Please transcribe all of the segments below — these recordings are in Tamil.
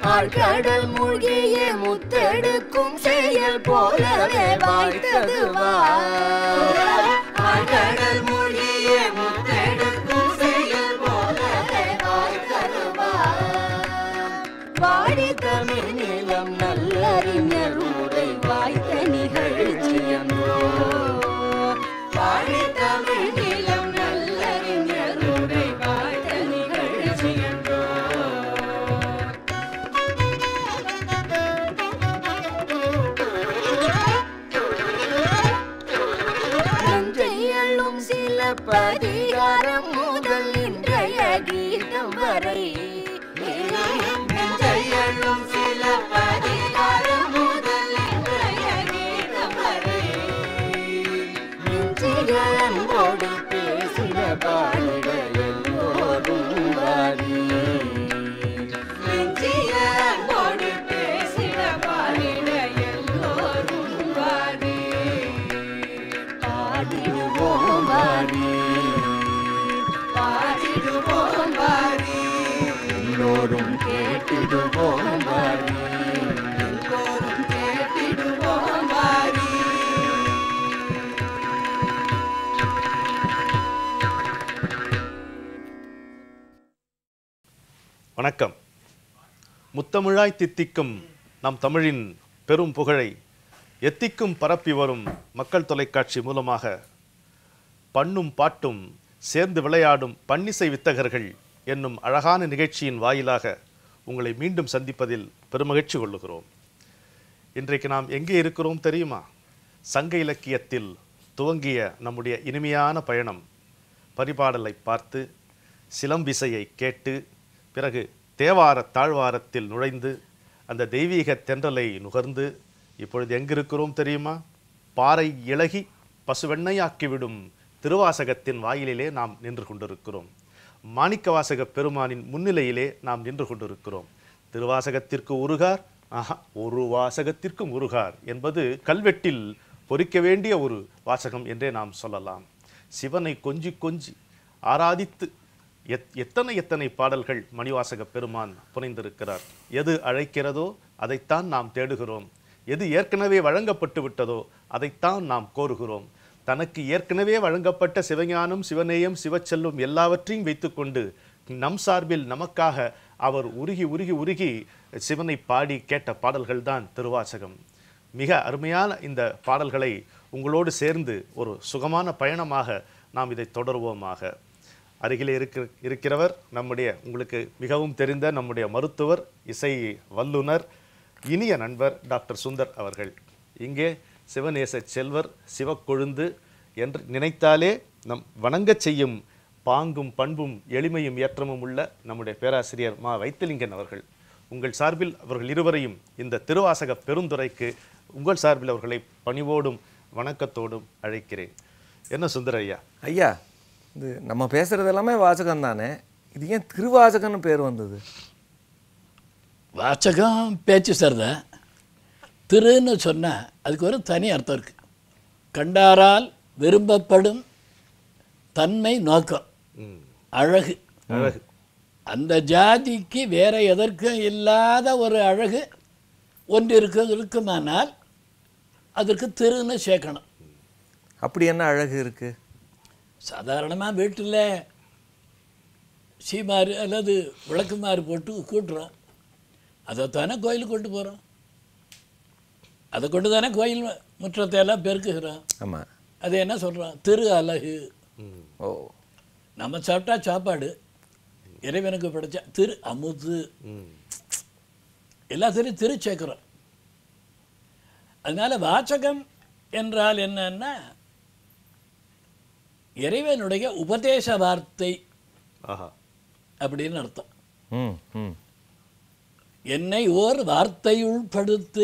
ஆழ்கடல் மூழ்கிய முத்தெடுக்கும் செயல் போலவே வாய்த்தது ஆழ்கடல் மூழ்கிய முத்தெடுக்கும் செயல் போலவே வாய்த்தது வாடி தமிழ் நிலம் நல்லறிஞர் உரை வாய்த்த நிகழ்ச்சியன்றோ வாடி தமிழ் நிலம் நல்லறிஞர் உரை வாய்த்த நிகழ்ச்சியன்றோ நஞ்சையள்ளும் சில பதிகாரம் முதல் இன்றைய கீதம் வரை நஞ்சையள்ளும் சில பதிகாரம் முதல் இன்றைய கீதம் வரை நெஞ்சிக அன்போடு பேசின பாடிட எல்லோரும் வாரி நெஞ்சிக அன்போடு பேசின பாடிட எல்லோரும் வாரி பாடிடுவோம் வாரி பாடிடுவோம் வாரி எல்லோரும் கேட்டிடுவோம் வாரி எல்லோரும் கேட்டிடுவோம் வாரி வணக்கம் முத்தமிழாய் தித்திக்கும் நம் தமிழின் பெரும் புகழை எத்திக்கும் பரப்பி வரும் மக்கள் தொலைக்காட்சி மூலமாக பண்ணும் பாட்டும் சேர்ந்து விளையாடும் பன்னிசை வித்தகர்கள் என்னும் அழகான நிகழ்ச்சியின் வாயிலாக உங்களை மீண்டும் சந்திப்பதில் பெருமகிழ்ச்சி கொள்ளுகிறோம் இன்றைக்கு நாம் எங்கே இருக்கிறோம் தெரியுமா சங்க இலக்கியத்தில் துவங்கிய நம்முடைய இனிமையான பயணம் பரிபாடலை பார்த்து சிலம்பிசையை கேட்டு பிறகு தேவார தாழ்வாரத்தில் நுழைந்து அந்த தெய்வீக தென்றலை நுகர்ந்து இப்பொழுது எங்கிருக்கிறோம் தெரியுமா பாறை இளகி பசுவெண்ணையாக்கிவிடும் திருவாசகத்தின் வாயிலிலே நாம் நின்று கொண்டிருக்கிறோம் மாணிக்கவாசக பெருமானின் முன்னிலையிலே நாம் நின்று கொண்டிருக்கிறோம் திருவாசகத்திற்கு உருகார் ஆஹா ஒரு வாசகத்திற்கும் உருகார் என்பது கல்வெட்டில் பொறிக்க வேண்டிய ஒரு வாசகம் என்றே நாம் சொல்லலாம் சிவனை கொஞ்சி கொஞ்சி ஆராதித்து எத் எத்தனை எத்தனை பாடல்கள் மணிவாசக பெருமான் புனைந்திருக்கிறார் எது அழைக்கிறதோ அதைத்தான் நாம் தேடுகிறோம் எது ஏற்கனவே வழங்கப்பட்டு விட்டதோ அதைத்தான் நாம் கோருகிறோம் தனக்கு ஏற்கனவே வழங்கப்பட்ட சிவஞானம் சிவநேயம் சிவச்செல்வம் எல்லாவற்றையும் வைத்துக்கொண்டு நம் சார்பில் நமக்காக அவர் உருகி உருகி உருகி சிவனை பாடி கேட்ட பாடல்கள் தான் திருவாசகம் மிக அருமையான இந்த பாடல்களை உங்களோடு சேர்ந்து ஒரு சுகமான பயணமாக நாம் இதை தொடருவோமாக அருகிலே இருக்க இருக்கிறவர் நம்முடைய உங்களுக்கு மிகவும் தெரிந்த நம்முடைய மருத்துவர் இசை வல்லுனர் இனிய நண்பர் டாக்டர் சுந்தர் அவர்கள் இங்கே சிவநேச செல்வர் சிவக்கொழுந்து என்று நினைத்தாலே நம் வணங்கச் செய்யும் பாங்கும் பண்பும் எளிமையும் ஏற்றமும் உள்ள நம்முடைய பேராசிரியர் மா வைத்திலிங்கன் அவர்கள் உங்கள் சார்பில் அவர்கள் இருவரையும் இந்த திருவாசக பெருந்துரைக்கு உங்கள் சார்பில் அவர்களை பணிவோடும் வணக்கத்தோடும் அழைக்கிறேன் என்ன சுந்தர ஐயா ஐயா இது நம்ம பேசுறது எல்லாமே வாசகம் தானே இது ஏன் திருவாசகம்னு பேர் வந்தது வாசகம் பேச்சு சரிதான் திருன்னு சொன்னால் அதுக்கு ஒரு தனி அர்த்தம் இருக்கு கண்டாரால் விரும்பப்படும் தன்மை நோக்கம் ம், அழகு அழகு அந்த ஜாதிக்கு வேற எதற்கும் இல்லாத ஒரு அழகு ஒன்று இருக்கு இருக்குமானால் அதற்கு திருன்னு சேர்க்கணும் அப்படி என்ன அழகு இருக்கு சாதாரணமாக வீட்டில் சீமாறு அல்லது விளக்குமாறு போட்டு கூட்டுறோம் அதைத்தானே கோயிலுக்கு கொண்டு போகிறோம் அதை கொண்டு தானே கோயில் முற்றத்தை எல்லாம் பெருக்குகிறோம் ஆமா அது என்ன சொல்கிறோம் திரு அழகு ம், ஓ நம்ம சாப்பிட்டா சாப்பாடு இறைவனுக்கு படைச்சா திரு அமுது ம், எல்லாத்திலையும் திரு சேர்க்குறோம் அதனால வாசகம் என்றால் என்னன்னா இறைவனுடைய உபதேச வார்த்தை ஆஹா அப்படின்னு அர்த்தம் ம் ம் என்னை ஓர் வார்த்தையுள் படுத்து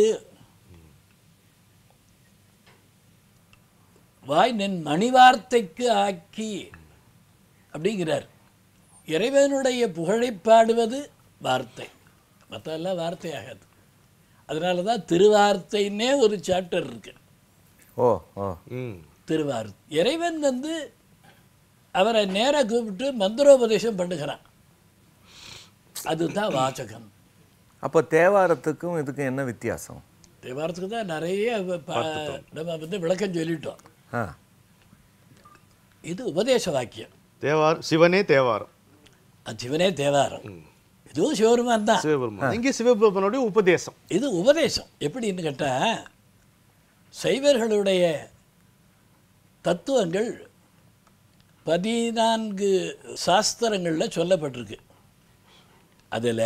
வாய் நின் மணி வார்த்தைக்கு ஆக்கி அப்படிங்கிறார் இறைவனுடைய புகழை பாடுவது வார்த்தை மற்றெல்லாம் வார்த்தை ஆகாது அதனால தான் திருவார்த்தைன்னே ஒரு சாப்டர் இருக்கு ஓ ஓ ம் திருவார் இறைவன் வந்து அவரை நேராக கூப்பிட்டு மந்திரோபதேசம் பண்ணுகிறான் அதுதான் வாசகம் அப்போ தேவாரத்துக்கும் இதுக்கும் என்ன வித்தியாசம் தேவாரத்துக்கு தான் நிறைய வ- ப- நம்ம வந்து விளக்கம் சொல்லிட்டோம் ஆ இது உபதேச வாக்கியம் தேவார் சிவனே தேவாரம் அது சிவனே தேவாரம் இதுவும் சிவபெருமான் தான் சிவபெருமான் இங்கே சிவபெருமானுடைய உபதேசம் இது உபதேசம் எப்படின்னு கேட்டால் சைவர்களுடைய தத்துவங்கள் பதினான்கு சாஸ்திரங்களில் சொல்லப்பட்டிருக்கு அதில்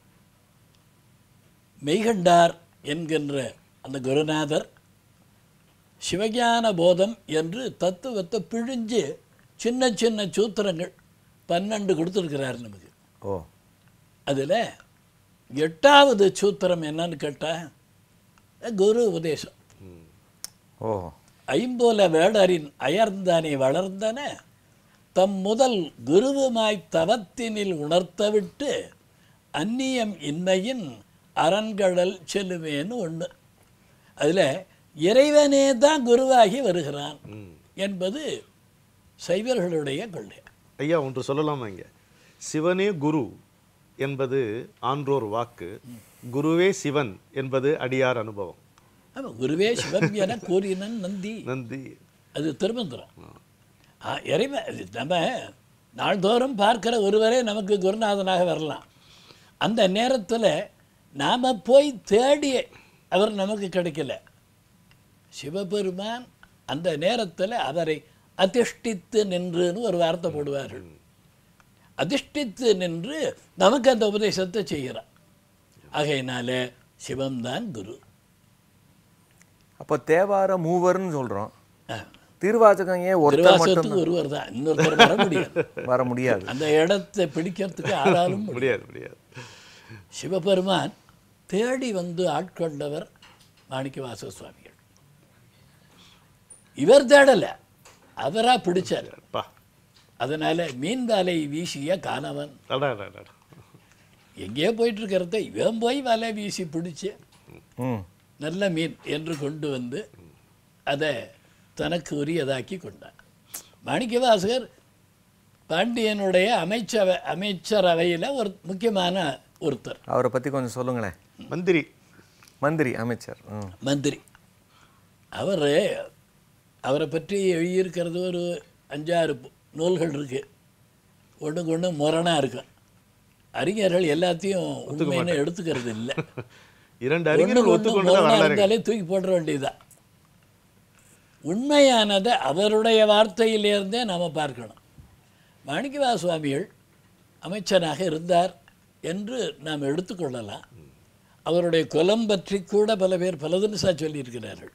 மெய்கண்டார் என்கின்ற அந்த குருநாதர் சிவஞான போதம் என்று தத்துவத்தை பிழிஞ்சு சின்ன சின்ன சூத்திரங்கள் பன்னெண்டு கொடுத்துருக்கிறார் நமக்கு ஓ அதில் எட்டாவது சூத்திரம் என்னன்னு கேட்டால் குரு உபதேசம் ஓ ஐம்போல வேடரின் அயர்ந்தானே வளர்ந்தன தம் முதல் குருவுமாய் தவத்தினில் உணர்த்தவிட்டு அந்நியம் இன்மையின் அரண்கடல் செல்லுமேன்னு ஒன்று அதில் இறைவனே தான் குருவாகி வருகிறான் என்பது சைவர்களுடைய கொள்கை ஐயா ஒன்று சொல்லலாமா இங்க சிவனே குரு என்பது ஆன்றோர் வாக்கு குருவே சிவன் என்பது அடியார் அனுபவம் ஆமாம் குருவே சிவம் என கூறினன் நந்தி நந்தி அது திருமந்திரம் ஆ, இறைவன் அது நம்ம நாள்தோறும் பார்க்கிற ஒருவரே நமக்கு குருநாதனாக வரலாம் அந்த நேரத்தில் நாம் போய் தேடி அவர் நமக்கு கிடைக்கல சிவபெருமான் அந்த நேரத்தில் அவரை அதிஷ்டித்து நின்றுன்னு ஒரு வார்த்தை போடுவார்கள் அதிஷ்டித்து நின்று நமக்கு அந்த உபதேசத்தை செய்கிறார் ஆகையினால சிவம்தான் குரு அப்போ தேவார மூவர்னு சொல்கிறோம் ஆ. திருவாசகம் ஏன் ஒருத்தர் மட்டும் திருவாசகத்துக்கு ஒருவர் தான் இன்னொருத்தர் வர முடியாது வர முடியாது அந்த இடத்தை பிடிக்கிறதுக்கு ஆளாலும் முடியாது. முடியாது முடியாது சிவபெருமான் தேடி வந்து ஆட்கொண்டவர் மாணிக்கவாச சுவாமிகள் இவர் தேடல அவரா பிடிச்சார் பா அதனால மீன் வலை வீசிய காணவன் அடா அடா, அடா. எங்கேயோ போயிட்டு இருக்கிறத இவன் போய் வலை வீசி பிடிச்சு ம் நல்ல மீன் என்று கொண்டு வந்து அதை தனக்கு உரியதாக்கி கொண்டார் மாணிக்கவாசகர் பாண்டியனுடைய அமைச்சரவை அமைச்சரவையில் ஒரு முக்கியமான ஒருத்தர் அவரை பற்றி கொஞ்சம் சொல்லுங்களேன் மந்திரி மந்திரி அமைச்சர் ம் மந்திரி அவர் அவரை பற்றி எழுதியிருக்கிறது ஒரு அஞ்சாறு பு- நூல்கள் இருக்கு ஒன்றுக்கு ஒன்று முரணாக இருக்கும் அறிஞர்கள் எல்லாத்தையும் உண்மைன்னு எடுத்துக்கிறது இல்லை இரண்டு ஒண்ணுக்கு அறிஞர்கள் ஒண்ணு ஒத்துக்கொண்டு முரணா வரலாறு இருந்தாலே தூக்கி போட வேண்டியதுதான் உண்மையானதை அவருடைய வார்த்தையிலிருந்தே நாம் பார்க்கணும் மாணிக்கவா சுவாமிகள் அமைச்சராக இருந்தார் என்று நாம் எடுத்துக்கொள்ளலாம் அவருடைய குலம் பற்றி கூட பல பேர் பலதுன்னு சொல்லியிருக்கிறார்கள்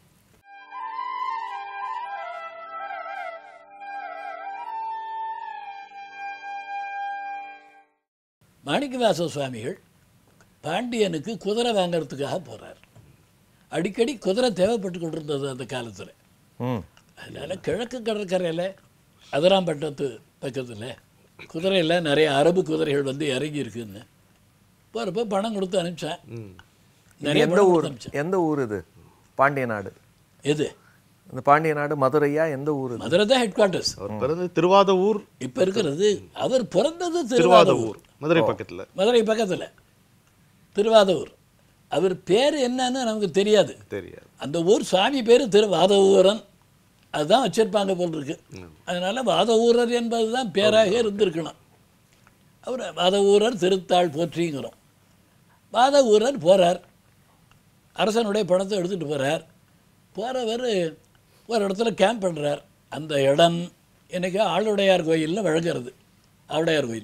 மாணிக்கவாச சுவாமிகள் பாண்டியனுக்கு குதிரை வாங்குறதுக்காக போறார் அடிக்கடி குதிரை தேவைப்பட்டு கொண்டிருந்தது அந்த காலத்தில் ம் அதனால கிழக்கு கடற்கரையில் அதிராம்பட்டத்து பக்கத்தில் குதிரையில் நிறைய அரபு குதிரைகள் வந்து இறங்கி இருக்குன்னு போகிறப்ப பணம் கொடுத்து அனுப்பிச்சேன் இது நிறைய எந்த பணம் ஊர் கொடுத்து அனுப்பிச்சேன் எந்த ஊர் இது பாண்டிய நாடு எது இந்த பாண்டிய நாடு மதுரையா எந்த ஊர் இது மதுரை தான் ஹெட் குவார்ட்டர்ஸ் அவர் பிறந்து திருவாதவூர் இப்போ இருக்கிறது அவர் பிறந்தது திருவாதூர் திருவாதவூர் மதுரை பக்கத்துல மதுரை பக்கத்தில் திருவாதூர் அவர் பேர் என்னன்னு நமக்கு தெரியாது தெரியாது அந்த ஊர் சாமி பேர் திருவாதவூரன் அதுதான் வச்சிருப்பாங்க போல் இருக்கு அதனால வாதவூரர் என்பது தான் பேராக இருந்திருக்கணும் அவர் வாதவூரர் திருத்தாள் போற்றிங்கிறோம் வாதவூரர் போகிறார் அரசனுடைய பணத்தை எடுத்துகிட்டு போகிறார் போகிறவர் ஒரு இடத்துல கேம்ப் பண்ணுறார் அந்த இடம் எனக்கு ஆளுடையார் கோயிலில் வழங்குறது ஆளுடையார் கோயில்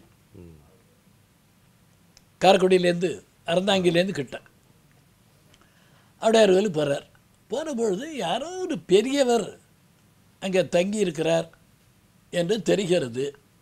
காரைக்குடியிலேருந்து அறந்தாங்கிலேருந்து கிட்ட ஆவுடையார் கோயிலுக்கு போகிறார் போகிற பொழுது யாரோ ஒரு பெரியவர் அங்கே தங்கி இருக்கிறார் என்று தெரிகிறது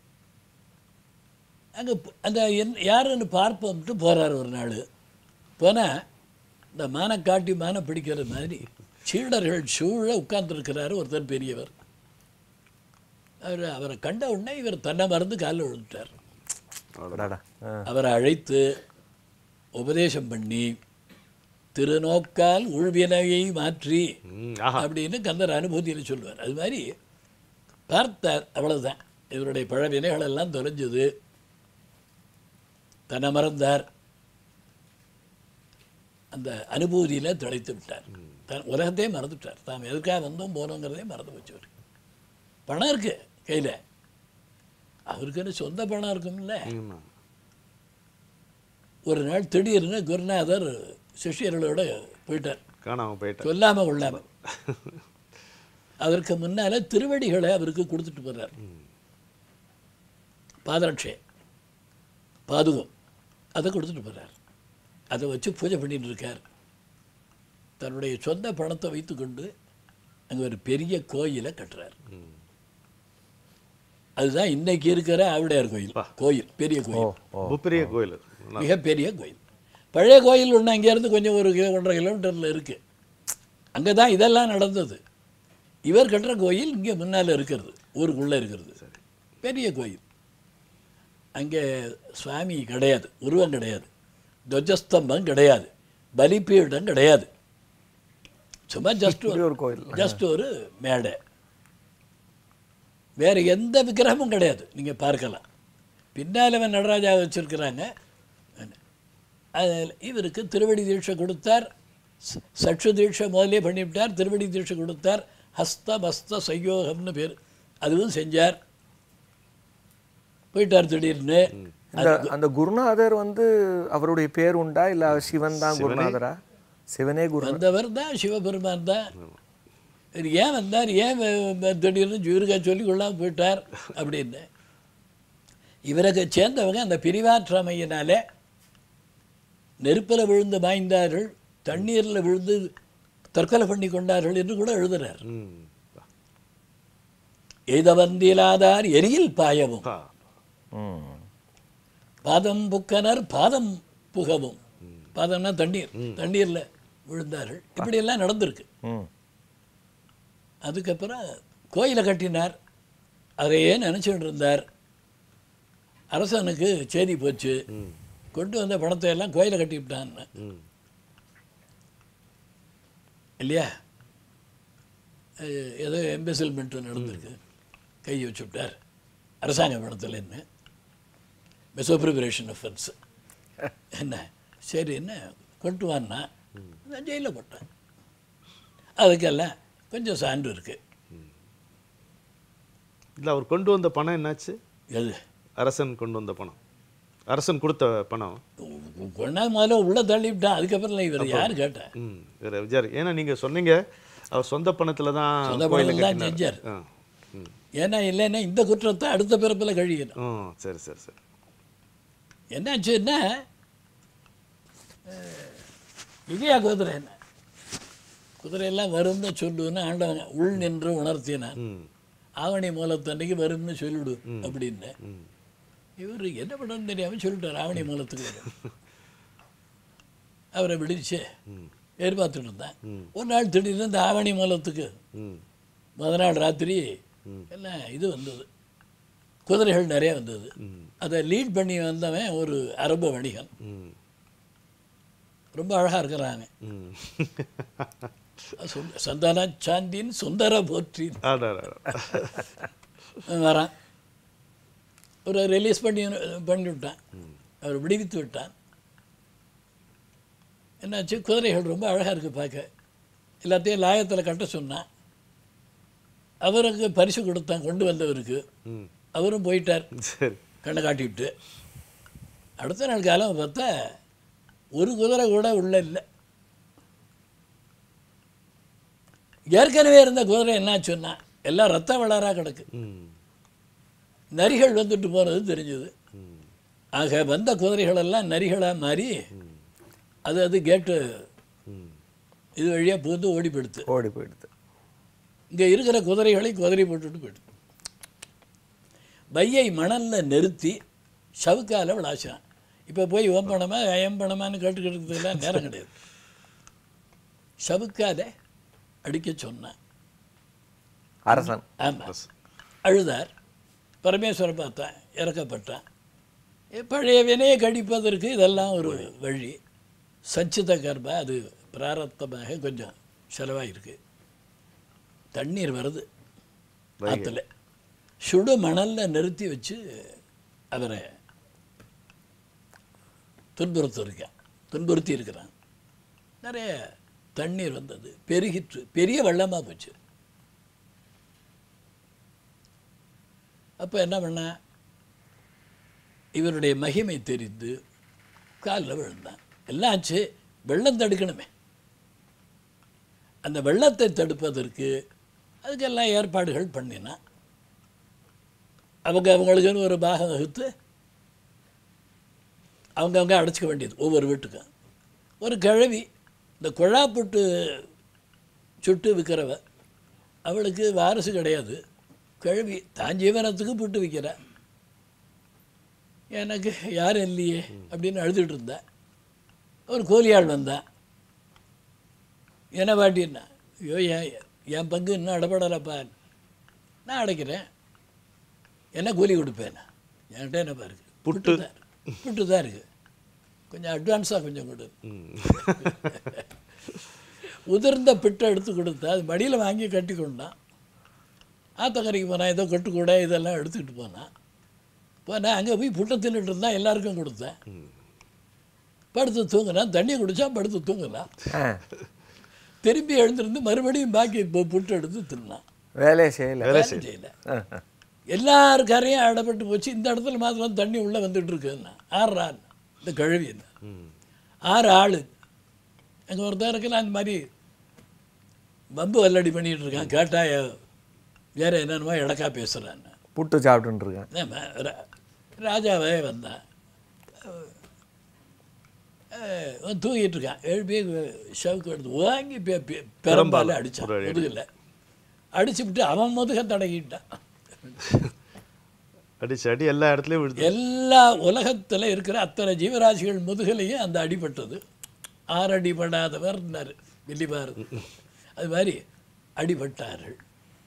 அங்கே அந்த என் யாருன்னு பார்ப்போம்ட்டு போகிறார் ஒரு நாள் போனால் இந்த மானை காட்டி மானை பிடிக்கிற மாதிரி சீடர்கள் சூழ உட்கார்ந்துருக்கிறாரு ஒருத்தர் பெரியவர் அவர் அவரை கண்ட உடனே இவர் தன்னை மறந்து காலில் விழுந்துட்டார் அடாடா. ஆ. அவரை அழைத்து உபதேசம் பண்ணி திருநோக்கால் உள்வினையை மாற்றி ம், ஆஹா அப்படின்னு கந்தர் அனுபூதியில் சொல்லுவார் அது மாதிரி பார்த்தார் அவ்வளவுதான் இவருடைய பழவினைகள் எல்லாம் தொலைஞ்சது தன்னை மறந்தார் அந்த அனுபூதியில் திளைத்து விட்டார் தன் உலகத்தையே மறந்துவிட்டார் தாம் எதுக்காக வந்தோம் போனோங்கிறதே மறந்து வச்சவர் பணம் இருக்கு கையில் அவருக்குன்னு சொந்த பணம் இருக்கும்ல ஆமா. ஒரு நாள் திடீர்னு குருநாதர் சிஷ்யர்களோட போயிட்டார் காணாம போயிட்டேன் சொல்லாமல் கொள்ளாமல் அதற்கு முன்னால திருவடிகளை அவருக்கு கொடுத்துட்டு போறார் பாதரட்சை பாதுகம் அதை கொடுத்துட்டு போறார் அதை வச்சு பூஜை பண்ணிட்டு இருக்கார் தன்னுடைய சொந்த பணத்தை வைத்துக்கொண்டு அங்கே ஒரு பெரிய கோயிலை கட்டுறார் அதுதான் இன்னைக்கு இருக்கிற ஆவுடையார் கோயில் கோயில் பெரிய கோயில் ரொம்ப பெரிய கோயில் மிகப்பெரிய கோயில் பழைய கோயில் ஒன்று அங்கேருந்து கொஞ்சம் ஒரு கிலோ ஒன்றரை கிலோமீட்டரில் இருக்குது அங்கே தான் இதெல்லாம் நடந்தது இவர் கட்டுற கோயில் இங்கே முன்னால் இருக்கிறது ஊருக்குள்ளே இருக்கிறது பெரிய கோயில் அங்கே சுவாமி கிடையாது உருவம் கிடையாது துவஜஸ்தம்பம் கிடையாது பலிப்பீடம் கிடையாது சும்மா ஜஸ்ட் இப்படி ஒரு கோயில் ஜஸ்ட் ஒரு மேடை வேறு எந்த விக்கிரகமும் கிடையாது நீங்கள் பார்க்கலாம் பின்னால் அவன் நடராஜா வச்சுருக்கிறாங்க அதில் இவருக்கு திருவடி தீட்சை கொடுத்தார் ச- சட்சு தீட்சை முதலே பண்ணிவிட்டார் திருவடி தீட்சை கொடுத்தார் ஹஸ்த பஸ்த சயோகம்னு பேர் அதுவும் செஞ்சார் போயிட்டார் திடீர்னு இந்த அந்த குருநாதர் வந்து அவருடைய பேர் உண்டா இல்ல சிவன் தான் குருநாதரா சிவனே குரு வந்தவர் தான் சிவபெருமான் தான் இவர் ஏன் வந்தார் ஏன் வ- வ- திடீர்னு இவருக்கா சொல்லி கொள்ளாம போயிட்டார் அப்படின்னு இவருக்கு சேர்ந்தவங்க அந்த பிரிவாற்றாமையினாலே நெருப்பில் விழுந்து மாய்ந்தார்கள் தண்ணீரில் விழுந்து தற்கொலை பண்ணி கொண்டார்கள் என்று கூட எழுதுறார் ம் எய்தவந்திலாதார் எரியில் பாயவும் பா. ம் பாதம் புக்கனர் பாதம் புகவும் பாதம்னா தண்ணீர் தண்ணீரில் விழுந்தார்கள் இப்படியெல்லாம் நடந்திருக்கு ம் அதுக்கப்புறம் கோயிலை கட்டினார் அதையே நினச்சிட்டு இருந்தார் அரசனுக்கு செய்தி போச்சு ம் கொண்டு வந்த பணத்தை எல்லாம் கோயிலை கட்டிவிட்டான்னு ம் இல்லையா அஹ் ஏதோ எம்பெசில்மெண்ட் நடந்திருக்கு கை வச்சு விட்டார் அரசாங்க பணத்தில் என்ன மெசோப்ரிபரேஷன் அஃபென்ஸ் என்ன சரி என்ன கொண்டு வான்னா நான் ஜெயிலில் போட்டேன் அதுக்கெல்லாம் கொஞ்சம் சான்று இருக்குது இல்ல அவர் கொண்டு வந்த பணம் என்னாச்சு எது அரசன் கொண்டு வந்த பணம் அரசன் கொடுத்த பணம் கொண்டா முதல்ல உள்ளே தள்ளிவிட்டான் அதுக்கப்புறம் இவர் யார் கேட்டா ம் வேற விஜார் ஏன்னா நீங்க சொன்னீங்க அவர் சொந்த பணத்துல தான் சொந்த கோயிலை பணத்துல தான் கட்டினார். செஞ்சார். ஆ ம் ஏன்னா இல்லைன்னா இந்த குற்றத்தை அடுத்த பிறப்பில் கழியணும் ம் சரி சரி சரி என்னாச்சுன்னா அஹ், விஜயா குதிரை என்ன குதிரையெல்லாம் வரும்னு சொல்லுன்னு ஆண்டவன் உள் நின்று உணர்த்தினான் ம் ஆவணி மூலத்தன்னைக்கு வரும்னு சொல்லிடு அப்படின்னு ம் இவர் என்ன பண்ணணும்னு தெரியாமல் சொல்லிட்டார் ஆவணி மூலத்துக்கு வரும் அவரை விடுச்சு ம் எதிர்பார்த்துட்டு இருந்தேன் ம். ஒரு நாள் திடீர்னு இந்த ஆவணி மூலத்துக்கு ம் முத நாள் ராத்திரி ம். எல்லாம் இது வந்தது குதிரைகள் நிறைய வந்தது ம் அதை லீட் பண்ணி வந்தவன் ஒரு அரபு வணிகன் ம் ரொம்ப அழகாக இருக்கிறாங்க ம் சுந்த- சந்தான சாந்தின் சுந்தர போற்றி அடடடட. வரான் ஒரு ரிலீஸ் பண்ணி பண்ணி விட்டான் அவர் விடுவித்து விட்டான் என்னாச்சு குதிரைகள் ரொம்ப அழகாக இருக்குது பார்க்க எல்லாத்தையும் லாயத்தில் கட்ட சொன்னான் அவருக்கு பரிசு கொடுத்தான் கொண்டு வந்தவருக்கு ம் அவரும் போயிட்டார் சரி கண்ணை காட்டிவிட்டு அடுத்த நாள் காலம் பார்த்தா ஒரு குதிரை கூட உள்ள இல்லை ஏற்கனவே இருந்த குதிரை என்னாச்சுன்னா எல்லாம் ரத்த வளராக கிடக்கு ம் நரிகள் வந்துட்டு போகிறது தெரிஞ்சது ம் ஆக வந்த குதிரைகளெல்லாம் நரிகளாக மாறி அது அது கேட்டு ம் இது வழியாக புகுந்து ஓடி போயிடுது ஓடி போயிடுது இங்கே இருக்கிற குதிரைகளை குதிரை போட்டுட்டு போயிடுது பையை மணலில் நிறுத்தி சவுக்கால விளாசான் இப்போ போய் ஓம் பணமா எம் பணமான்னு கேட்டுக்கிறதுக்கெல்லாம் நேரம் கிடையாது சவுக்கால அடிக்க சொன்னான் அரசன் ஆமாம் அழுதார் பரமேஸ்வரன் பார்த்தான் இறக்கப்பட்டான் எ, பழைய வினையை கழிப்பதற்கு இதெல்லாம் ஒரு வழி சச்சித கர்ப்ப அது பிராரத்தமாக கொஞ்சம் செலவாயிருக்கு தண்ணீர் வருது ஆற்றுல சுடு மணலில் நிறுத்தி வச்சு அவரை துன்புறுத்திருக்கான் துன்புறுத்தி இருக்கிறான் நிறைய தண்ணீர் வந்தது பெருகிற்று பெரிய வெள்ளமாக போச்சு அப்போ என்ன பண்ண இவருடைய மகிமை தெரிந்து காலில் விழுந்தான் எல்லாம் ஆச்சு வெள்ளம் தடுக்கணுமே அந்த வெள்ளத்தை தடுப்பதற்கு அதுக்கெல்லாம் ஏற்பாடுகள் பண்ணினான் அவங்க அவங்களுக்குன்னு ஒரு பாகம் வகுத்து அவங்கவுங்க அடைச்சிக்க வேண்டியது ஒவ்வொரு வீட்டுக்கும் ஒரு கிழவி இந்த குழா புட்டு சுட்டு விற்கிறவ அவளுக்கு வாரிசு கிடையாது கிழவி தான் ஜீவனத்துக்கு புட்டு விற்கிறா எனக்கு யாரும் இல்லையே அப்படின்னு அழுதுட்டு இருந்தா ஒரு கூலியாள் வந்தான் என்ன பாட்டின்னா ஐயோ என் என் பங்கு இன்னும் அடப்படலப்பா நான் அடைக்கிறேன் என்ன கூலி கொடுப்பேன் என்கிட்ட என்ன பாருக்கு புட்டு. தான் இருக்கு. புட்டு தான் இருக்கு கொஞ்சம் அட்வான்ஸாக கொஞ்சம் கொடு உதிர்ந்த பிட்டை எடுத்து கொடுத்தா அது மடியில் வாங்கி கட்டி கொண்டான் ஆத்தக்கரைக்கு போனான் ஏதோ கட்டுக்கூட இதெல்லாம் எடுத்துக்கிட்டு போனான் போனேன் அங்கே போய் புட்டை தின்னுட்டு இருந்தான் எல்லாருக்கும் கொடுத்தேன் படுத்து தூங்குனான் தண்ணி குடிச்சா படுத்து தூங்குனான் ஆ திரும்பி எழுந்திருந்து மறுபடியும் பாக்கி பு- புட்டு எடுத்து தின்னான் வேலையை செய்யலை வேலை செய்யல எல்லார் கரையும் அடப்பட்டு போச்சு இந்த இடத்துல மாத்திரம் தண்ணி உள்ளே வந்துட்டு இருக்குன்னா ஆறான் இந்த கழுவி என்ன ஆறு ஆள் அங்கே ஒருத்தன் இருக்கலாம் அந்த மாதிரி பம்பு வல்லடி பண்ணிட்டு இருக்கான் கேட்டா வேற என்னென்னமோ இடக்கா பேசுகிறான்னு புட்டு சாப்பிட்டுன்னு இருக்கேன் நம்ம ரா- ராஜாவே வந்தான் அஹ் அவன் தூங்கிட்டு இருக்கான் எழுப்பி ஷவுக்கு எடுத்து வாங்கி பெ- பெ- பெரம்பால அடிச்சான் ஒரு அடி. முதுகில் அடிச்சு விட்டு அவன் முதுக தடகிட்டான் அடிச்சு அடி எல்லா இடத்துலயும் விழுது எல்லா உலகத்தில் இருக்கிற அத்தனை ஜீவராசிகள் முதுகலையும் அந்த அடிபட்டது ஆறடி படாதவர்னார் வில்லிபார் அது மாதிரி அடிபட்டார்கள்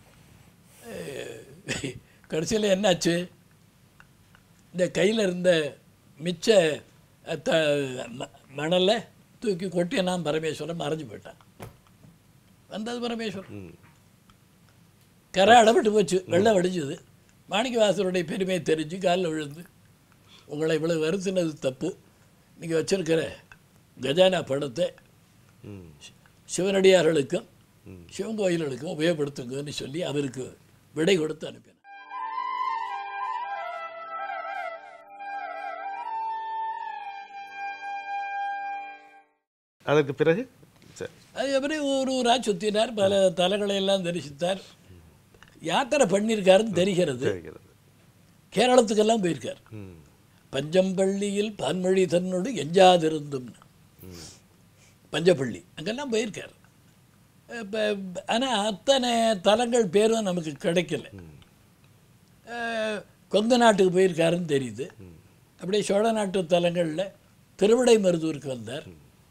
கடைசியில் என்னாச்சு இந்த கையில் இருந்த மிச்ச அஹ், த ம- மணலை தூக்கி கொட்டி நான் பரமேஸ்வரன் மறைஞ்சு போயிட்டான் வந்தது பரமேஸ்வரன் கரை அடப்பட்டு போச்சு வெள்ளம் வடிஞ்சது மாணிக்கவாசருடைய பெருமையை தெரிஞ்சு காலில் விழுந்து உங்களை இவ்வளவு வருத்தினது தப்பு நீங்கள் வச்சிருக்கிற கஜானா பணத்தை ம். சிவனடியார்களுக்கும் சிவன் கோயில்களுக்கும் உபயோகப்படுத்துங்கன்னு சொல்லி அவருக்கு விடை கொடுத்து அனுப்பினார் அதற்கு பிறகு சரி அதுக்கப்புறம் ஒரு ஊராக சுற்றினார் பல தலங்களை எல்லாம் தரிசித்தார் யாத்திரை பண்ணியிருக்காருன்னு தெரிகிறது தெரிகிறது கேரளத்துக்கெல்லாம் போயிருக்கார் ம் பஞ்சம்பள்ளியில் பான்மொழி தன்னோடு எஞ்சாதிருந்தும் பஞ்சப்பள்ளி அங்கெல்லாம் போயிருக்கார் இப்போ ஆனால் அத்தனை தலங்கள் பேரும் நமக்கு கிடைக்கல அஹ், கொங்கு நாட்டுக்கு போயிருக்காருன்னு தெரியுது அப்படியே சோழ நாட்டு தலங்களில் திருவிடை மருதூருக்கு வந்தார்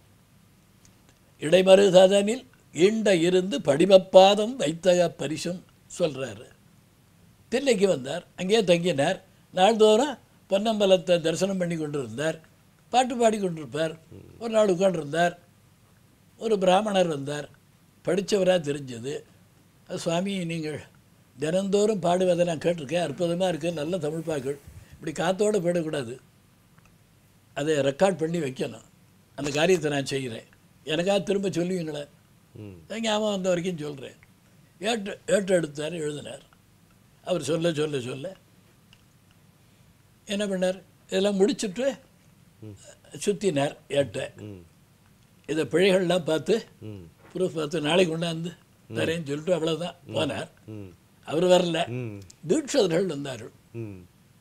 இடைமருதனில் ஈண்ட இருந்து படிமப்பாதம் வைத்த பரிசும் சொல்கிறாரு தில்லைக்கு வந்தார் அங்கேயே தங்கினார் நாள்தோறும் பொன்னம்பலத்தை தரிசனம் பண்ணி கொண்டிருந்தார் பாட்டு பாடி கொண்டிருப்பார் ஒரு நாள் உட்காண்டிருந்தார் ஒரு பிராமணர் வந்தார் படித்தவராக தெரிஞ்சது "அது சுவாமி நீங்கள் தினந்தோறும் பாடுவதை நான் கேட்டிருக்கேன் அற்புதமாக இருக்குது நல்ல தமிழ் பாக்கள் இப்படி காத்தோடு போயிடக்கூடாது அதை ரெக்கார்ட் பண்ணி வைக்கணும் அந்த காரியத்தை நான் செய்கிறேன் எனக்காக திரும்ப சொல்லுவீங்களே ம் ஞாபகம் வந்த வரைக்கும் சொல்கிறேன் ஏற்று ஏற்று எடுத்தார் எழுதினார் அவர் சொல்ல சொல்ல சொல்ல என்ன பண்ணார் இதெல்லாம் முடிச்சுட்டு சுற்றினார் ஏட்டை ம் இதை பிழைகள்லாம் பார்த்து ம் ப்ரூஃப் பார்த்து நாளைக்கு கொண்டாந்து தரேன்னு சொல்லிட்டு அவ்வளோதான் போனார் ம் அவர் வரல ம் தீட்சதர்கள் வந்தார்கள் ம்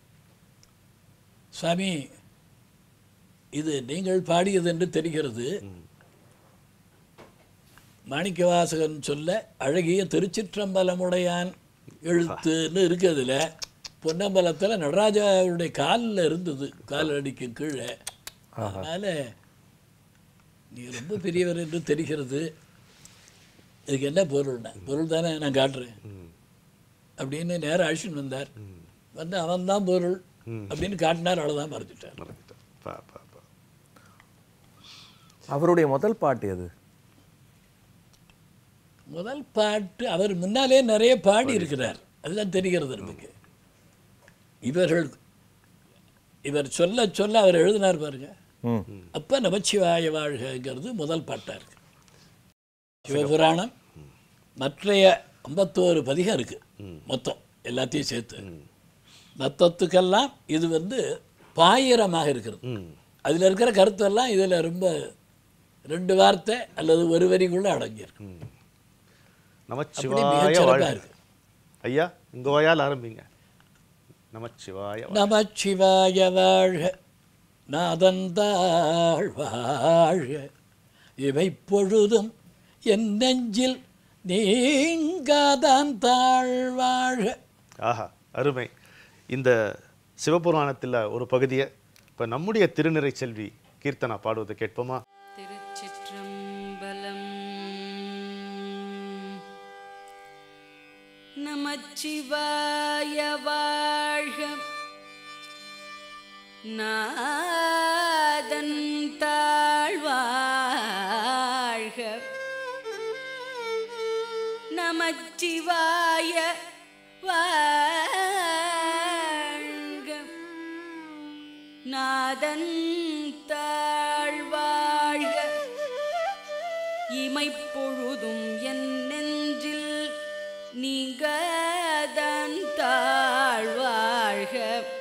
சுவாமி இது நீங்கள் பாடியது என்று தெரிகிறது மாணிக்கவாசகன் சொல்ல அழகிய திருச்சிற்றம்பலமுடையான் எழுத்துன்னு இருக்கு அதுல பொன்னம்பலத்தில் நடராஜாவுடைய காலில் இருந்தது கால் அடிக்கு கீழே அதனால நீ ரொம்ப பெரியவர் என்று தெரிகிறது இதுக்கு என்ன பொருள்னா பொருள் தானே நான் காட்டுறேன் அப்படின்னு நேரம் அழிச்சுன்னு வந்தார் வந்து அவன் தான் பொருள் அப்படின்னு காட்டினார் அவ்வளோதான் மறைச்சிட்டார் மறந்துட்டேன் பா பா பா அவருடைய முதல் பாட்டு எது முதல் பாட்டு அவர் முன்னாலே நிறைய பாடி இருக்கிறார் அதுதான் தெரிகிறது நமக்கு இவர்கள் இவர் சொல்ல சொல்ல அவர் எழுதினார் பாருங்க ம் அப்ப நமச்சிவாய வாழ்கங்கிறது முதல் பாட்டா இருக்கு சிவபுராணம் மற்றைய ஐம்பத்தோரு பதிகம் இருக்கு மொத்தம் எல்லாத்தையும் சேர்த்து மொத்தத்துக்கெல்லாம் இது வந்து பாயிரமாக இருக்கிறது ம் அதில் இருக்கிற கருத்தெல்லாம் இதில் ரொம்ப ரெண்டு வார்த்தை அல்லது ஒரு வரிக்குள்ள அடங்கியிருக்கு அப்படி நமச்சிவாய மிகச்சிறப்பாக வாழ்க இருக்கு ஐயா உங்க வாயால் ஆரம்பிங்க நமச்சிவாய வாழ்க. நமச்சிவாய வாழ்க நாதந்தாள் வாழ்க இவை பொழுதும் என் நெஞ்சில் நீங்காதான் தாழ் வாழ்க ஆஹா அருமை இந்த சிவபுராணத்தில் ஒரு பகுதியை இப்போ நம்முடைய திருநிறை செல்வி கீர்த்தனா பாடுவதை கேட்போமா திருச்சிற்றம்பலம் நமச்சிவாய வாழ்க நாதன் தாழ்வாழ்க நமச்சிவாய வாழ்க நாதன் தாழ்வாழ்க இமைப்பொழுதும் என் நெஞ்சில் நீங்கதான் தாழ்வாழ்க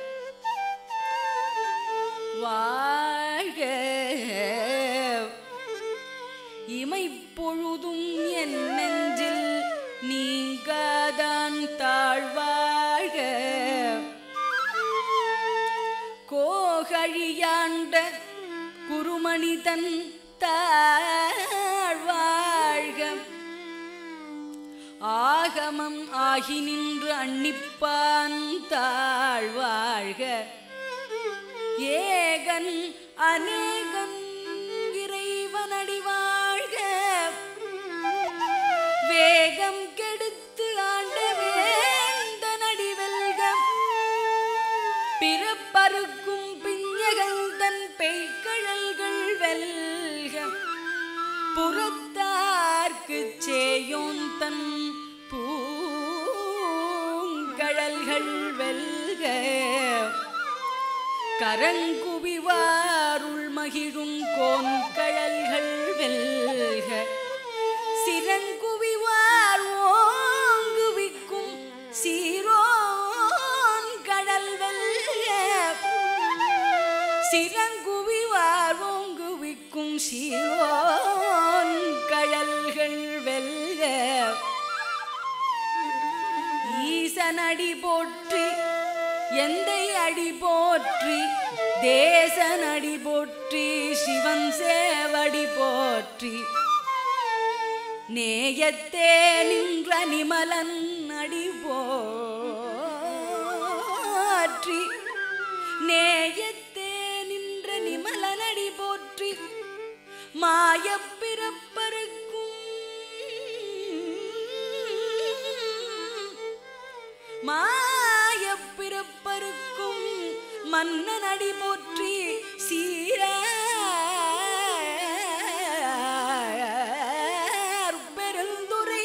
வாழ்க இமைப்பொழுதும் என் நெஞ்சில் நீங்கதான் தாழ்வாழ்க கோகழியாண்ட குருமணிதன் தாழ்வாழ்க ஆகமம் ஆகி நின்று அன்னிப்பான் தாழ்வாழ்க ஏகன் அநேகன் இறைவனடி வாழ்க வேகம் கெடுத்து ஆண்ட வேந்த நடிவெல்க பிறப்பறுக்கும் பிஞ்சகல் தன் பெய்கழல்கள் வெல்க புறத்தார்க்கு சேயோன் தன் பூங்கழல்கள் வெல்க கரங்குவிவாருள் மகிழும் கோன்கழல்கள் வெல்க சிறங்குவிவார் ஓங்குவிக்கும் சீரோன் கடல் வெல்க சிறங்குவிவார் ஓங்குவிக்கும் சீரோன் கடல்கள் வெல்க ஈசனடி போற்றி எந்தை அடி போற்றி தேசனடி போற்றி சிவன் சேவடி போற்றி நேயத்தே நின்ற நிமலன் அடி போற்றி நேயத்தே நின்ற நிமலன் அடி போற்றி மாயப் பிறப்பருக்கும் மாயப் பிறப்பருக்கும் மன்னன் அடி போற்றி சீரார் பெருந்துரை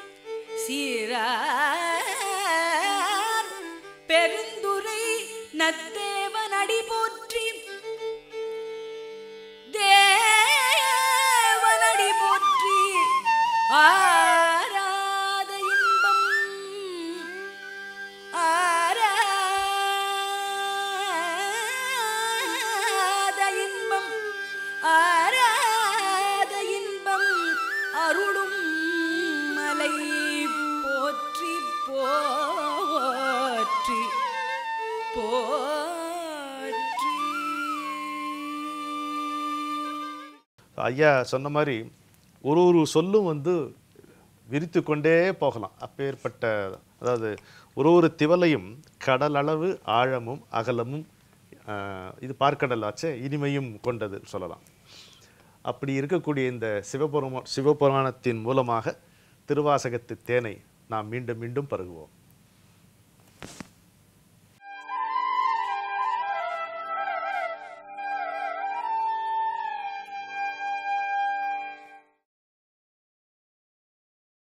சீரார் பெருந்துரை நத்தேவன் அடி போற்றி தேவனடி போற்றி ஆராத இன்பம் ஆராத இன்பம் ஆராத இன்பம் அருளும் மலை போற்றி போற்றி போற்றி ஐயா சொன்ன மாதிரி ஒரு ஒரு சொல்லும் வந்து விரித்து கொண்டே போகலாம் அப்பேற்பட்ட அதாவது ஒரு ஒரு திவலையும் கடல் அளவு ஆழமும் அகலமும் ஆஹ், இது பார்க்கடல் ஆச்சே இனிமையும் கொண்டது சொல்லலாம் அப்படி இருக்கக்கூடிய இந்த சிவபுரம சிவபுராணத்தின் மூலமாக திருவாசகத்து தேனை நாம் மீண்டும் மீண்டும் பருகுவோம்